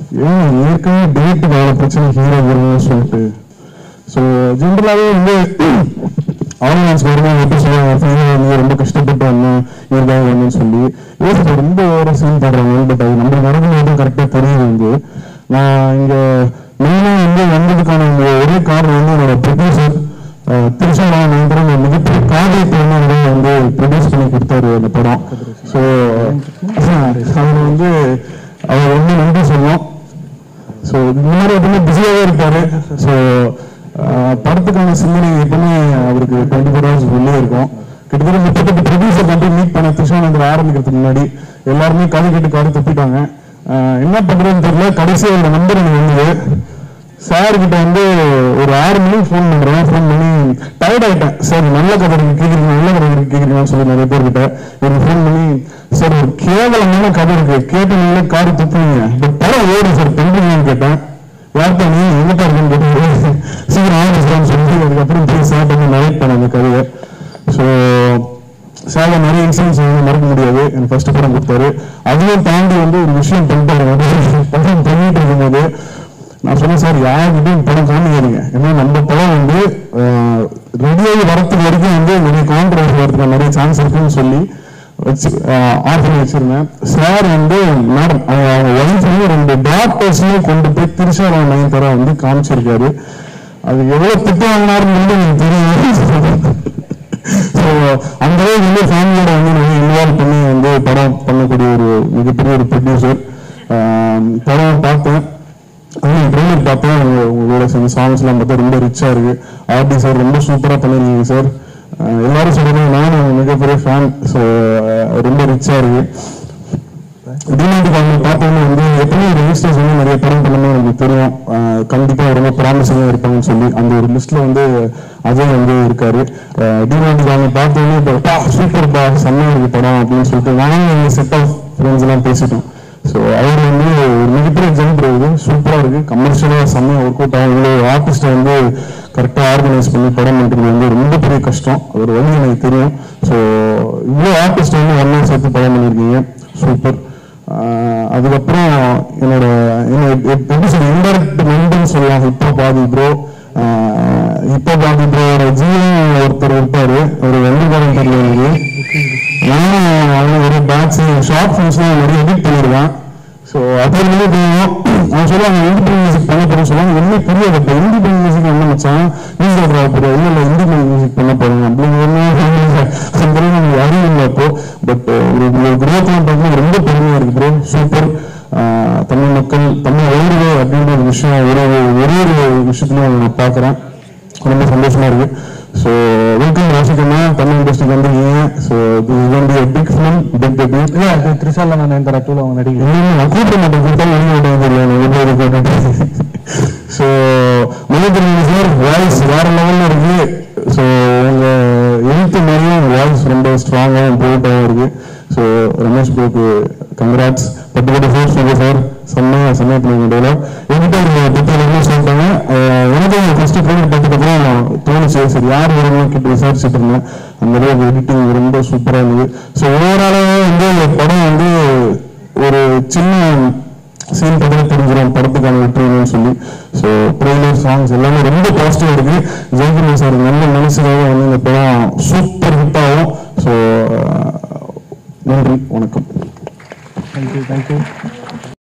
ஏன் ஏற்கனவே டேட்டுக்கு அவ்வளோ பிரச்சனை ஹீரோ வரும்னு சொல்லிட்டு ஸோ ஜென்ரலாகவே வந்து ஆடியன்ஸ் வரும்போது எப்படி சொல்லுவாங்க ஃபைனல் வந்து ரொம்ப கஷ்டப்பட்டு வந்தோம் இதுக்காக வந்தோம்னு சொல்லி யோசிச்சு ரொம்ப ஓர சீன் போடுறாங்க பட் அது நம்மளுக்கு நடக்கும்போது கரெக்டாக தெரியுது வந்து நான் இங்கே மெயினாக வந்து வந்ததுக்கான இந்த ஒரே காரணம் வந்து என்னோட ப்ரொடியூசர் திருஷா நயன்தரன் ஒரு மிகப்பெரிய காதலித்தை வந்து எனக்கு வந்து ப்ரொடியூஸ் பண்ணி கொடுத்தாரு அந்த படம் ஸோ அவர் வந்து அவர் வந்து நன்றி சொல்லணும் ஸோ முன்னாடி எப்பவுமே பிஸியாகவே இருப்பாரு ஸோ படத்துக்கான சிந்தனை எப்பவுமே அவருக்கு டுவெண்ட்டி ஃபோர் ஹவர்ஸ் உள்ளே இருக்கும் கிட்டத்தட்ட முப்பத்தெட்டு ப்ரொடியூசர் வந்து மீட் பண்ண திருஷானந்தர் ஆரம்பிக்கிறதுக்கு முன்னாடி எல்லாருமே கதை கேட்டு காடு தப்பிட்டாங்க ஆஹ் என்ன பண்றதுன்னு தெரியல கடைசி ஒரு நம்பர் எனக்கு வந்தது சார் கிட்ட வந்து ஒரு ஆறு மணிக்கு ஃபோன் பண்றேன் ஃபோன் பண்ணி டயர்ட் ஆயிட்டேன் சார் நல்ல கதை இருக்கு கேக்குறீங்க நல்ல கதை இருக்கு கேக்குறீங்கன்னு சொல்லி நிறைய பேர் கிட்ட எனக்கு ஃபோன் பண்ணி சார் ஒரு கேவலமான கதை இருக்கு கேட்டீங்களே காரு துப்புவீங்க பட் படம் ஓடும் சார் பண்றீங்கன்னு கேட்டேன் யார்கிட்ட நீ எங்க பாருங்கன்னு கேட்டீங்க சீக்கிரம் ஆரம்பிச்சிடான்னு சொல்லி அதுக்கப்புறம் போய் சார் பண்ணி நரேட் பண்ண அந்த கதையை ஸோ சார் நிறைய இன்சிடென்ட்ஸ் வந்து மறக்க முடியாது எனக்கு ஃபர்ஸ்ட் படம் கொடுத்தாரு அதையும் தாண்டி வந்து ஒரு விஷயம் பண்ணிட்டாரு படம் பண்ணிட்டு இருக்கும்போது நான் சொன்னேன் சார் யார்கிட்டையும் படம் காமிக்காதீங்க ஏன்னா நம்ம படம் வந்து ரெடியாகி வரத்துக்கு வரைக்கும் வந்து நிறைய கான்ட்ரவர்சி வரதுக்கு நிறைய சான்ஸ் இருக்குன்னு சொல்லி வச்சு ஆஃப் பண்ணி வச்சிருந்தேன் சார் வந்து மேடம் அவங்க அவங்க ஒய்ஃபையும் ரெண்டு டாக்டர்ஸையும் கொண்டு போய் திருஷாரா நயன்தாரா வந்து காமிச்சிருக்காரு அது எவ்வளவு திட்டம் வாங்கினாருன்னு வந்து எனக்கு தெரியும் ஸோ அந்த அளவுக்கு வந்து ஃபேமிலியோட வந்து நிறைய இன்வால்வ் பண்ணி வந்து படம் பண்ணக்கூடிய ஒரு மிகப்பெரிய ஒரு ப்ரொடியூசர் படம் பார்த்தேன் அதுவும் ட்ரெயிலர் பார்த்தேன் உங்க- உங்களோட சேர்ந்த சாங்ஸ்லாம் பார்த்தா ரொம்ப ரிச்சா இருக்கு ஆர்டி சார் ரொம்ப சூப்பரா பண்ணிருக்கீங்க சார் எல்லாரும் சொல்றாங்க நானும் உங்க மிகப்பெரிய ஃபேன் ஸோ ரொம்ப ரிச்சா இருக்கு டிமாண்ட் அவங்க பார்த்தோம்னா வந்து எப்பவுமே ரிஜிஸ்டர்ஸ் வந்து நிறைய படம் பண்ணணும் எனக்கு தெரியும் அஹ் கண்டிப்பா ரொம்ப ப்ராமிசிங்காக இருப்பாங்கன்னு சொல்லி அந்த ஒரு லிஸ்ட்ல வந்து அஜய் வந்து இருக்காரு டிமாண்ட் அவங்க பார்த்தோன்னே இப்போ சூப்பர் பா செம்மையா இருக்கு படம் அப்படின்னு சொல்லிட்டு நானும் எங்க செட் ஆஃப் ஃப்ரெண்ட்ஸ் எல்லாம் பேசிட்டோம் ஸோ அவர் வந்து ஒரு மிகப்பெரிய எக்ஸாம்பிள் இது சூப்பரா இருக்கு கமர்ஷியலா செம்மையா ஒர்க் அவுட் ஆகும் இவ்வளோ ஆர்டிஸ்ட்டை வந்து கரெக்டாக ஆர்கனைஸ் பண்ணி படம் பண்ணுறது வந்து ரொம்ப பெரிய கஷ்டம் அது ஒரு வழி எனக்கு தெரியும் ஸோ இவ்வளோ ஆர்டிஸ்ட் வந்து ஒன்றா சேர்த்து படம் பண்ணியிருக்கீங்க சூப்பர் ஆஹ் அதுக்கப்புறம் என்னோட என்னோட எப்- எப்படி சொல்ல இன்டெரக்ட் மெம்பர்னு சொல்லலாம் இப்போ பாதி ப்ரோ இப்போ பாதி ப்ரோட ஜீவன் ஒருத்தர் இருப்பாரு ஒரு வெள்ளிக்காரன் தெரியல எனக்கு நானும் அவன் ஒரு பேட்ச் ஷார்ட் ஃபிலிம்ஸ்லாம் நிறைய எடிட் பண்ணிடுவேன் ஸோ அப்போ வந்து தெரியும் அவன் சொல்லுவாங்க இண்டிபெண்ட் மியூசிக் பண்ண போறேன்னு சொல்லுவாங்க என்ன புரியாது இப்போ இண்டிபெண்ட் மியூசிக் என்ன மச்சான் மியூசிக் ட்ரா போகிறோம் இல்லை இல்லை இண்டிபெண்ட் மியூசிக் பண்ண போறேன் அப்படின்னு அந்த நமக்கு அறிவு இல்லை அப்போ பட் ஒரு ஒரு குரோத்லாம் பார்க்கும்போது ரொம்ப பெருமையாக இருக்கு ப்ரோ சூப்பர் தமிழ் மக்கள் தமிழ் வளருது அப்படின்ற ஒரு விஷயம் ஒரு ஒரே ஒரு விஷயத்துலையும் நான் பார்க்குறேன் ரொம்ப சந்தோஷமா இருக்கு ஸோ வெல்கம் ராசிகண்ணா தமிழ் இண்டஸ்ட்ரிக்கு வந்திருக்கீங்க ஸோ திஸ் இஸ் ஒன் பி பிக் ஃபிலிம் பிக் டெபியூட் இல்ல அது திரிசால நான் நயன்தாரா டூல அவங்க நடிகை இன்னும் நான் கூப்பிட மாட்டேன் கூப்பிட்டா வெளியே விட்டது தெரியும் எப்படி இருக்கு ஸோ மனிதன் சார் வாய்ஸ் வேற லெவல்ல இருக்கு ஸோ உங்க எழுத்து மாதிரியும் வாய்ஸ் ரொம்ப ஸ்ட்ராங்காகவும் போல்ட்டாகவும் இருக்கு ஸோ ரமேஷ் ப்ரோக்கு கங்க்ராட்ஸ் பட்டு பட்டு ஃபோர் சொல்லுங்க சார் செம்மையா செம்மையா பண்ணுங்க டெய்லாக் என்கிட்ட ஒரு பத்து எல்லாமே சொல்லிட்டாங்க அஹ் எனக்கு ஃபர்ஸ்ட் ட்ரெயிலர் பார்த்ததுக்கப்புறம் தோணுச்சு சரி யார் வரணும் கிட்ட விசாரிச்சுட்டு இருந்தேன் அந்த அளவுக்கு எடிட்டிங் ரொம்ப சூப்பராக இருந்தது ஸோ ஓவராலாகவே வந்து இந்த படம் வந்து ஒரு சின்ன சீன் படம் தெரிஞ்சிடும் படத்துக்கான வெற்றின்னு சொல்லி ஸோ ட்ரெய்லர் சாங்ஸ் எல்லாமே ரொம்ப பாசிட்டிவ் இருக்கு ஜெயக்குமார் சார் நல்ல மனசுக்காக வந்து இந்த படம் சூப்பர் ஹிட் ஆகும் ஸோ நன்றி வணக்கம் தேங்க்யூ தேங்க்யூ